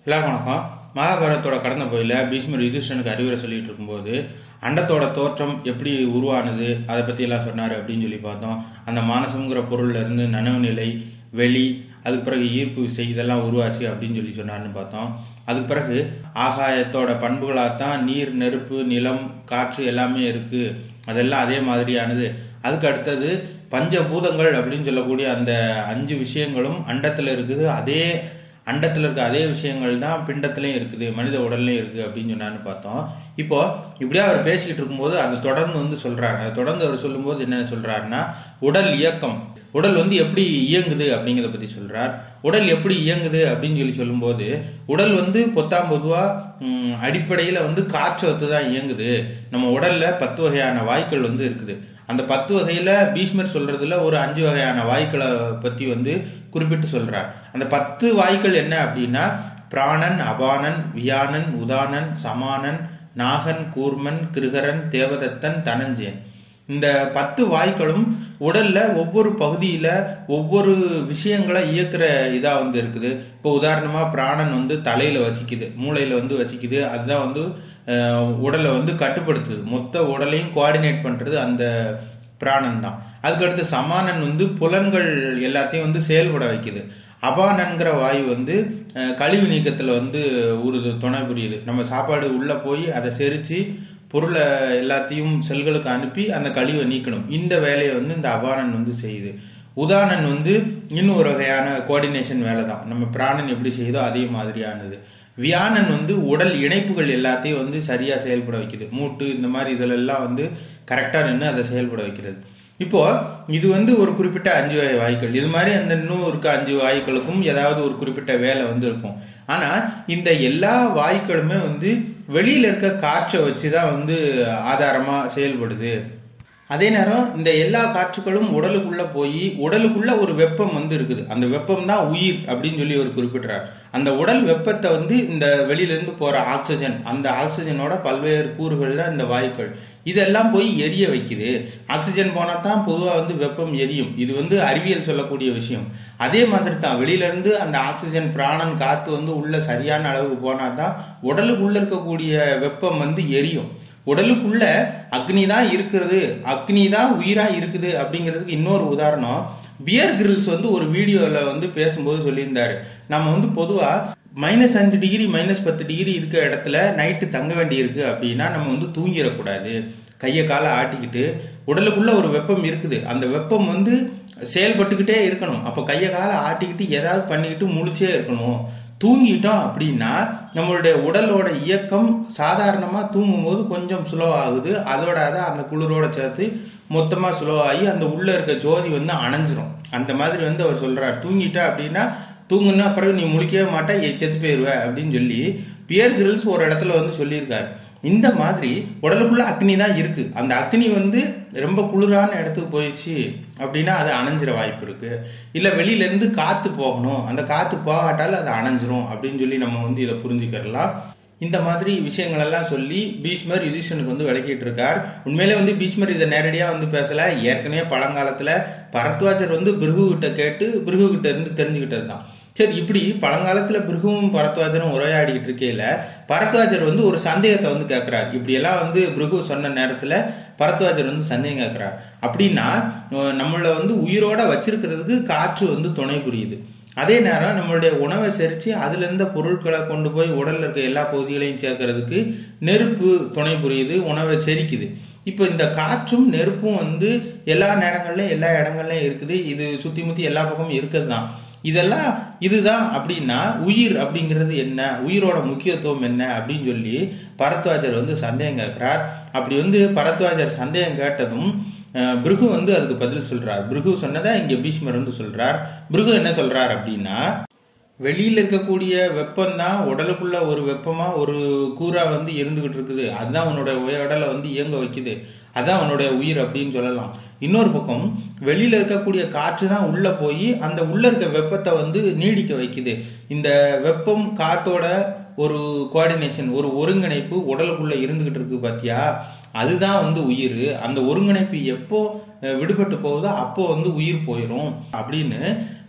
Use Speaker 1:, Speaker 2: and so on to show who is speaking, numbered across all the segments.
Speaker 1: எல்லாருக்கும் வணக்கம் மகாபாரதத்தோட கடந்த போயில பீஷ்மர் யுதிஷ்டனுக்கு அறிவுரை சொல்லிட்டு இருக்கும்போது அண்டத்தோட தோற்றம் எப்படி உருவானது அதை பத்தி எல்லாம் சொன்னாரு அப்படின்னு சொல்லி பார்த்தோம் அந்த மானசம்ங்கிற பொருள்ல இருந்து நனவு நிலை வெளி அதுக்கு பிறகு ஈர்ப்பு விசை இதெல்லாம் உருவாச்சு அப்படின்னு சொல்லி சொன்னாருன்னு பார்த்தோம் அதுக்கு பிறகு ஆகாயத்தோட பண்புகளாகத்தான் நீர் நெருப்பு நிலம் காற்று எல்லாமே இருக்கு அதெல்லாம் அதே மாதிரியானது அதுக்கு அடுத்தது பஞ்சபூதங்கள் அப்படின்னு சொல்லக்கூடிய அந்த அஞ்சு விஷயங்களும் அண்டத்துல இருக்குது அதே அண்டத்தில் இருக்க அதே விஷயங்கள் தான் பிண்டத்திலையும் இருக்குது மனித உடல்லையும் இருக்குது அப்படின்னு சொன்னான்னு பார்த்தோம் இப்போ இப்படியே அவர் பேசிக்கிட்டு இருக்கும்போது அதை தொடர்ந்து வந்து சொல்றாரு அதை தொடர்ந்து அவர் சொல்லும்போது என்ன சொல்றாருன்னா உடல் இயக்கம் உடல் வந்து எப்படி இயங்குது அப்படிங்கிறத பத்தி சொல்றார் உடல் எப்படி இயங்குது அப்படின்னு சொல்லி சொல்லும்போது உடல் வந்து பொத்தாம் பொதுவா ம், அடிப்படையில வந்து காற்று ஒத்து தான் இயங்குது நம்ம உடல்ல பத்து வகையான வாய்க்கள் வந்து இருக்குது அந்த பத்து வகையில பீஷ்மர் சொல்றதுல ஒரு அஞ்சு வகையான வாய்க்களை பத்தி வந்து குறிப்பிட்டு சொல்றார் அந்த பத்து வாய்க்கள் என்ன அப்படின்னா பிராணன் அபானன் வியானன் உதானன் சமானன் நாகன் கூர்மன் கிருகரன் தேவதத்தன் தனஞ்சயன் இந்த பத்து வாய்க்களும் உடல்ல ஒவ்வொரு பகுதியில ஒவ்வொரு விஷயங்களை இயக்குற இதா வந்து இருக்குது இப்போ உதாரணமா பிராணன் வந்து தலையில வசிக்குது மூளையில வந்து வசிக்குது அதுதான் வந்து அஹ், உடலை வந்து கட்டுப்படுத்துது மொத்த உடலையும் கோஆர்டினேட் பண்றது அந்த பிராணன் தான் அதுக்கடுத்து சமானன் வந்து புலன்கள் எல்லாத்தையும் வந்து செயல்பட வைக்குது அபானன்கிற வாயு வந்து அஹ், கழிவு நீக்கத்துல வந்து ஒரு துணை புரியுது நம்ம சாப்பாடு உள்ள போய் அதை செரிச்சு பொருளை எல்லாத்தையும் செல்களுக்கு அனுப்பி அந்த கழிவை நீக்கணும் இந்த வேலையை வந்து இந்த அபானன் வந்து செய்யுது உதானன் வந்து இன்னும் ஒரு வகையான கோஆர்டினேஷன் வேலை தான் நம்ம பிராணன் எப்படி செய்யுதோ அதே மாதிரியானது வியானன் வந்து உடல் இணைப்புகள் எல்லாத்தையும் வந்து சரியா செயல்பட வைக்குது மூட்டு இந்த மாதிரி இதுல எல்லாம் வந்து கரெக்டா நின்று அதை செயல்பட வைக்கிறது இப்போ இது வந்து ஒரு குறிப்பிட்ட அஞ்சு வகை வாயுக்கள் இது மாதிரி அந்த இன்னும் இருக்க அஞ்சு வாயுக்களுக்கும் ஏதாவது ஒரு குறிப்பிட்ட வேலை வந்து இருக்கும் ஆனா இந்த எல்லா வாயுக்களுமே வந்து வெளியில இருக்க காற்றை வச்சுதான் வந்து ஆதாரமா செயல்படுது அதே நேரம் இந்த எல்லா காற்றுகளும் உடலுக்குள்ள போய் உடலுக்குள்ள ஒரு வெப்பம் வந்து இருக்குது அந்த வெப்பம் தான் உயிர் அப்படின்னு சொல்லி அவர் குறிப்பிடுறார் அந்த உடல் வெப்பத்தை வந்து இந்த வெளியில இருந்து போற ஆக்சிஜன் அந்த ஆக்சிஜனோட பல்வேறு கூறுகள் தான் இந்த வாயுக்கள் இதெல்லாம் போய் எரிய வைக்குது ஆக்சிஜன் போனா தான் பொதுவா வந்து வெப்பம் எரியும் இது வந்து அறிவியல் சொல்லக்கூடிய விஷயம் அதே மாதிரி தான் வெளியில இருந்து அந்த ஆக்சிஜன் பிராணன் காத்து வந்து உள்ள சரியான அளவுக்கு போனா தான் உடலுக்குள்ள இருக்கக்கூடிய வெப்பம் வந்து எரியும் உடலுக்குள்ள அக்னி தான் இருக்கிறது அக்னி தான் உயிரா இருக்குது அப்படிங்கிறதுக்கு இன்னொரு உதாரணம் பியர் கிரில்ஸ் வந்து ஒரு வீடியோல வந்து பேசும்போது சொல்லியிருந்தாரு நம்ம வந்து பொதுவா மைனஸ் அஞ்சு டிகிரி மைனஸ் பத்து டிகிரி இருக்க இடத்துல நைட்டு தங்க வேண்டி இருக்கு அப்படின்னா நம்ம வந்து தூங்கிடக்கூடாது கையை காலை ஆட்டிக்கிட்டு உடலுக்குள்ள ஒரு வெப்பம் இருக்குது அந்த வெப்பம் வந்து செயல்பட்டுக்கிட்டே இருக்கணும் அப்போ கையை காலை ஆட்டிக்கிட்டு ஏதாவது பண்ணிக்கிட்டு முழிச்சே இருக்கணும் தூங்கிட்டோம் அப்படின்னா நம்மளுடைய உடலோட இயக்கம் சாதாரணமாக தூங்கும்போது கொஞ்சம் ஸ்லோ ஆகுது அதோட அதை அந்த குளிரோட சேர்த்து மொத்தமாக ஸ்லோ ஆகி அந்த உள்ள இருக்க ஜோதி வந்து அணைஞ்சிரும் அந்த மாதிரி வந்து அவர் சொல்றார் தூங்கிட்டா அப்படின்னா தூங்குனா பிறகு நீ முழிக்கவே மாட்டா ஏ செத்து போயிடுவ அப்படின்னு சொல்லி பியர் கிரில்ஸ் ஒரு இடத்துல வந்து சொல்லியிருக்காரு இந்த மாதிரி உடலுக்குள்ள அக்னி தான் இருக்கு அந்த அக்னி வந்து ரொம்ப குளிரான இடத்துக்கு போயிடுச்சு அப்படின்னா அது அணைஞ்சிர வாய்ப்பு இருக்கு இல்ல வெளியில இருந்து காத்து போகணும் அந்த காத்து போகாட்டால் அது அணைஞ்சிரும் அப்படின்னு சொல்லி நம்ம வந்து இதை புரிஞ்சுக்கிறலாம் இந்த மாதிரி விஷயங்கள் எல்லாம் சொல்லி பீஷ்மர் யுதிஷனுக்கு வந்து விளக்கிட்டு இருக்கார் உண்மையிலே வந்து பீஷ்மர் இதை நேரடியா வந்து பேசல ஏற்கனவே பழங்காலத்துல பரத்வாஜர் வந்து பிருகு கிட்ட கேட்டு பிருகு கிட்ட இருந்து தெரிஞ்சுக்கிட்டது தான் சரி இப்படி பழங்காலத்துல பிருகுவும் பரத்வாஜரும் உரையாடிக்கிட்டு இருக்கையில பரத்வாஜர் வந்து ஒரு சந்தேகத்தை வந்து கேட்கிறார் இப்படி எல்லாம் வந்து பிருகு சொன்ன நேரத்துல பரத்வாஜர் வந்து சந்தேகம் கேட்கிறார் அப்படின்னா அஹ் நம்மள வந்து உயிரோட வச்சிருக்கிறதுக்கு காற்று வந்து துணை புரியுது அதே நேரம் நம்மளுடைய உணவை செரிச்சு அதுல இருந்த பொருட்களை கொண்டு போய் உடல்ல இருக்க எல்லா பகுதிகளையும் சேர்க்கறதுக்கு நெருப்பு துணை புரியுது உணவை செரிக்குது இப்போ இந்த காற்றும் நெருப்பும் வந்து எல்லா நேரங்கள்லயும் எல்லா இடங்கள்லயும் இருக்குது இது சுத்தி முத்தி எல்லா பக்கமும் இருக்கிறது தான் இதெல்லாம் இதுதான் அப்படின்னா உயிர் அப்படிங்கிறது என்ன உயிரோட முக்கியத்துவம் என்ன அப்படின்னு சொல்லி பரத்வாஜர் வந்து சந்தேகம் கேட்கிறார் அப்படி வந்து பரத்வாஜர் சந்தேகம் கேட்டதும் அஹ், பிருகு வந்து அதுக்கு பதில் சொல்றார் பிருகு சொன்னதை இங்க பீஷ்மர் வந்து சொல்றார் பிருகு என்ன சொல்றார் அப்படின்னா வெளியில இருக்கக்கூடிய வெப்பம் தான் உடலுக்குள்ள ஒரு வெப்பமா ஒரு கூறா வந்து இருந்துகிட்டு இருக்குது அதுதான் உன்னோட உடலை வந்து இயங்க வைக்குது அதான் உன்னோட உயிர் அப்படின்னு சொல்லலாம் இன்னொரு பக்கம் வெளியில இருக்கக்கூடிய காற்று தான் உள்ள போய் அந்த உள்ள இருக்க வெப்பத்தை வந்து நீடிக்க வைக்குது இந்த வெப்பம் காத்தோட ஒரு கோஆர்டினேஷன் ஒரு ஒருங்கிணைப்பு உடலுக்குள்ள இருந்துகிட்டு இருக்கு பாத்தியா அதுதான் வந்து உயிர் அந்த ஒருங்கிணைப்பு எப்போ அஹ், விடுபட்டு போகுதோ அப்போ வந்து உயிர் போயிடும் அப்படின்னு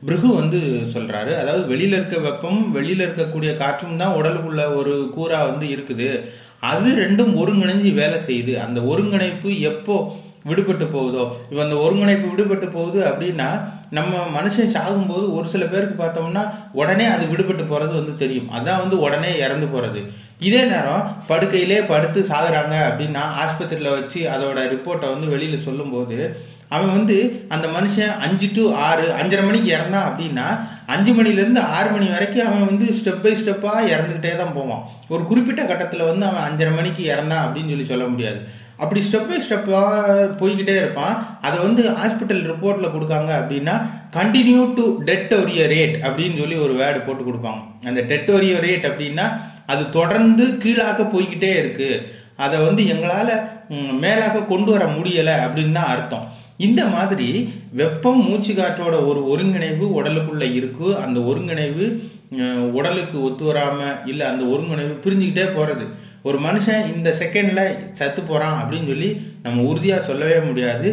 Speaker 1: பிருகு வந்து சொல்றாரு அதாவது வெளியில இருக்க வெப்பமும் வெளியில இருக்கக்கூடிய காற்றும் தான் உடலுக்குள்ள ஒரு கூறா வந்து இருக்குது அது ரெண்டும் ஒருங்கிணைஞ்சு வேலை செய்யுது அந்த ஒருங்கிணைப்பு எப்போ விடுபட்டு போகுதோ இப்போ அந்த ஒருங்கிணைப்பு விடுபட்டு போகுது அப்படின்னா நம்ம மனுஷன் சாகும்போது ஒரு சில பேருக்கு பார்த்தோம்னா உடனே அது விடுபட்டு போறது வந்து தெரியும் அதான் வந்து உடனே இறந்து போறது இதே நேரம் படுக்கையிலே படுத்து சாகுறாங்க அப்படின்னா ஆஸ்பத்திரியில் வச்சு அதோட ரிப்போர்ட்டை வந்து வெளியில சொல்லும்போது அவன் வந்து அந்த மனுஷன் அஞ்சு டு ஆறு அஞ்சரை மணிக்கு இறந்தான் அப்படின்னா அஞ்சு மணிலேருந்து ஆறு மணி வரைக்கும் அவன் வந்து ஸ்டெப் பை ஸ்டெப்பாக இறந்துக்கிட்டே தான் போவான் ஒரு குறிப்பிட்ட கட்டத்தில் வந்து அவன் அஞ்சரை மணிக்கு இறந்தான் அப்படின்னு சொல்லி சொல்ல முடியாது அப்படி ஸ்டெப் பை ஸ்டெப்பாக போய்கிட்டே இருப்பான் அதை வந்து ஹாஸ்பிட்டல் ரிப்போர்ட்டில் கொடுக்காங்க அப்படின்னா கண்டினியூ டு டெட் ஒரிய ரேட் அப்படின்னு சொல்லி ஒரு வேர்டு போட்டு கொடுப்பாங்க அந்த டெட் ஒரிய ரேட் அப்படின்னா அது தொடர்ந்து கீழாக்க போய்கிட்டே இருக்கு அதை வந்து எங்களால் மேலாக்க கொண்டு வர முடியலை அப்படின்னு தான் அர்த்தம் இந்த மாதிரி வெப்பம் மூச்சு காற்றோட ஒரு ஒருங்கிணைவு உடலுக்குள்ள இருக்கு அந்த ஒருங்கிணைவு உடலுக்கு ஒத்து வராம இல்ல அந்த ஒருங்கிணைவு பிரிஞ்சுக்கிட்டே போறது ஒரு மனுஷன் இந்த செகண்ட்ல சத்து போறான் அப்படின்னு சொல்லி நம்ம உறுதியா சொல்லவே முடியாது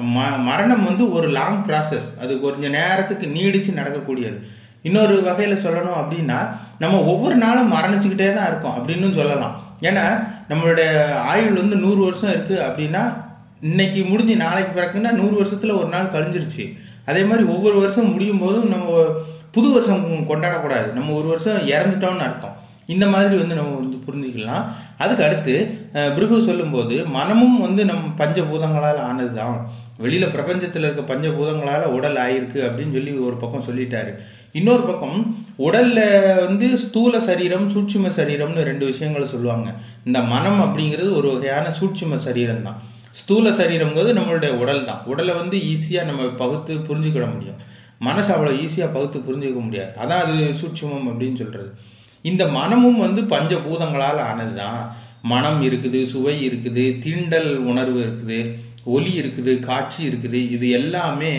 Speaker 1: மரணம் வந்து ஒரு லாங் ப்ராசஸ் அது கொஞ்ச நேரத்துக்கு நீடிச்சு நடக்கக்கூடியது இன்னொரு வகையில சொல்லணும் அப்படின்னா நம்ம ஒவ்வொரு நாளும் மரணிச்சுக்கிட்டே தான் இருக்கோம் அப்படின்னு சொல்லலாம் ஏன்னா நம்மளுடைய ஆயுள் வந்து நூறு வருஷம் இருக்கு அப்படின்னா இன்னைக்கு முடிஞ்சு நாளைக்கு பிறக்குன்னா நூறு வருஷத்துல ஒரு நாள் கழிஞ்சிருச்சு அதே மாதிரி ஒவ்வொரு வருஷம் முடியும் போதும் நம்ம புது வருஷம் கொண்டாடக்கூடாது நம்ம ஒரு வருஷம் இறந்துட்டோம்னு அர்த்தம் இந்த மாதிரி வந்து நம்ம வந்து புரிஞ்சுக்கலாம் அதுக்கு அடுத்து பிருகு சொல்லும்போது மனமும் வந்து நம்ம பஞ்சபூதங்களால் ஆனது தான் வெளியில பிரபஞ்சத்தில் இருக்க பஞ்சபூதங்களால உடல் ஆயிருக்கு அப்படின்னு சொல்லி ஒரு பக்கம் சொல்லிட்டாரு இன்னொரு பக்கம் உடல்ல வந்து ஸ்தூல சரீரம் சூட்சும சரீரம்னு ரெண்டு விஷயங்களை சொல்லுவாங்க இந்த மனம் அப்படிங்கிறது ஒரு வகையான சூட்சும சரீரம் தான் ஸ்தூல சரீரம்ங்கிறது நம்மளுடைய உடல் தான் உடலை வந்து ஈஸியாக நம்ம பகுத்து புரிஞ்சுக்கிட முடியும் மனசு அவ்வளோ ஈஸியாக பகுத்து புரிஞ்சுக்க முடியாது அதான் அது சூட்சுமம் அப்படின்னு சொல்றது இந்த மனமும் வந்து பஞ்சபூதங்களால் ஆனது தான் மனம் இருக்குது சுவை இருக்குது தீண்டல் உணர்வு இருக்குது ஒலி இருக்குது காட்சி இருக்குது இது எல்லாமே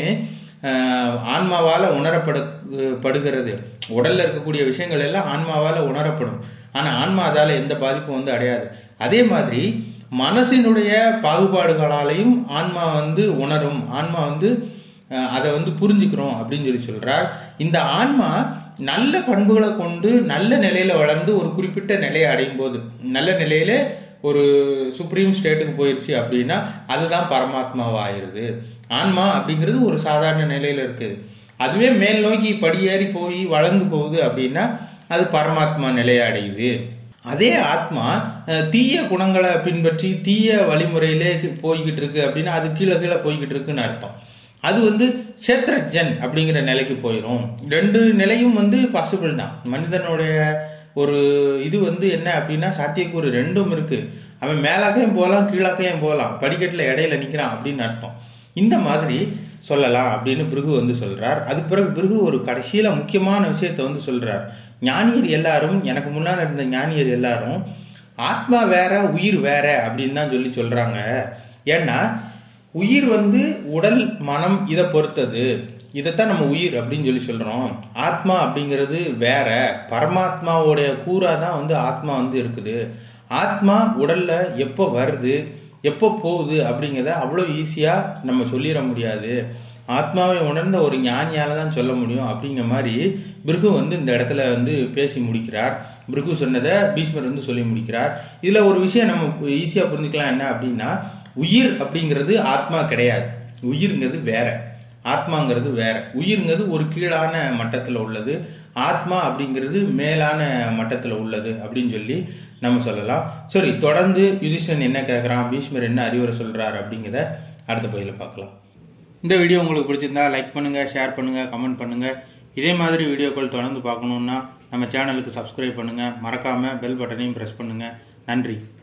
Speaker 1: ஆன்மாவால் உணரப்பட படுகிறது உடல்ல இருக்கக்கூடிய விஷயங்கள் எல்லாம் ஆன்மாவால் உணரப்படும் ஆனால் ஆன்மா அதால எந்த பாதிப்பும் வந்து அடையாது அதே மாதிரி மனசினுடைய பாகுபாடுகளாலையும் ஆன்மா வந்து உணரும் ஆன்மா வந்து அதை வந்து புரிஞ்சுக்கிறோம் அப்படின்னு சொல்லி சொல்றார் இந்த ஆன்மா நல்ல பண்புகளை கொண்டு நல்ல நிலையில வளர்ந்து ஒரு குறிப்பிட்ட நிலையை அடையும் போது நல்ல நிலையில ஒரு சுப்ரீம் ஸ்டேட்டுக்கு போயிடுச்சு அப்படின்னா அதுதான் பரமாத்மாவா ஆயிருது ஆன்மா அப்படிங்கிறது ஒரு சாதாரண நிலையில இருக்குது அதுவே மேல் நோக்கி படியேறி போய் வளர்ந்து போகுது அப்படின்னா அது பரமாத்மா நிலையை அடையுது அதே ஆத்மா தீய குணங்களை பின்பற்றி தீய வழிமுறையிலே போய்கிட்டு இருக்கு அப்படின்னா அது கீழே கீழே போய்கிட்டு இருக்குன்னு அர்த்தம் அது வந்து சேத்ரஜன் அப்படிங்கிற நிலைக்கு போயிடும் ரெண்டு நிலையும் வந்து பாசிபிள் தான் மனிதனுடைய ஒரு இது வந்து என்ன அப்படின்னா சாத்தியக்கூறு ரெண்டும் இருக்கு அவன் மேலாக்கையும் போகலாம் கீழாக்கையும் போகலாம் படிக்கட்டில் இடையில நிற்கிறான் அப்படின்னு அர்த்தம் இந்த மாதிரி சொல்லலாம் அப்படின்னு பிருகு வந்து சொல்றார் அதுக்கு பிறகு பிருகு ஒரு கடைசியில முக்கியமான விஷயத்த வந்து சொல்றார் ஞானியர் எல்லாரும் எனக்கு முன்னால் இருந்த ஞானியர் எல்லாரும் ஆத்மா வேற உயிர் வேற அப்படின்னு தான் சொல்லி சொல்றாங்க ஏன்னா உயிர் வந்து உடல் மனம் இதை பொறுத்தது இதைத்தான் நம்ம உயிர் அப்படின்னு சொல்லி சொல்றோம் ஆத்மா அப்படிங்கிறது வேற பரமாத்மாவோடைய கூறா தான் வந்து ஆத்மா வந்து இருக்குது ஆத்மா உடல்ல எப்போ வருது எப்போ போகுது அப்படிங்கிறத அவ்வளோ ஈஸியாக நம்ம சொல்லிட முடியாது ஆத்மாவை உணர்ந்த ஒரு ஞானியால தான் சொல்ல முடியும் அப்படிங்கிற மாதிரி பிருகு வந்து இந்த இடத்துல வந்து பேசி முடிக்கிறார் பிருகு சொன்னதை பீஷ்மர் வந்து சொல்லி முடிக்கிறார் இதில் ஒரு விஷயம் நம்ம ஈஸியாக புரிஞ்சுக்கலாம் என்ன அப்படின்னா உயிர் அப்படிங்கிறது ஆத்மா கிடையாது உயிர்ங்கிறது வேற ஆத்மாங்கிறது வேற உயிர்ங்கிறது ஒரு கீழான மட்டத்தில் உள்ளது ஆத்மா அப்படிங்கிறது மேலான மட்டத்தில் உள்ளது அப்படின்னு சொல்லி நம்ம சொல்லலாம் சரி தொடர்ந்து யுதிஷ்டன் என்ன கேட்குறான் பீஷ்மர் என்ன அறிவுரை சொல்றார் அப்படிங்கிறத அடுத்த பகுதியில் பார்க்கலாம் இந்த வீடியோ உங்களுக்கு பிடிச்சிருந்தா லைக் பண்ணுங்க ஷேர் பண்ணுங்க கமெண்ட் பண்ணுங்க இதே மாதிரி வீடியோக்கள் தொடர்ந்து பார்க்கணுன்னா நம்ம சேனலுக்கு சப்ஸ்கிரைப் பண்ணுங்க மறக்காம பெல் பட்டனையும் ப்ரெஸ் பண்ணுங்க நன்றி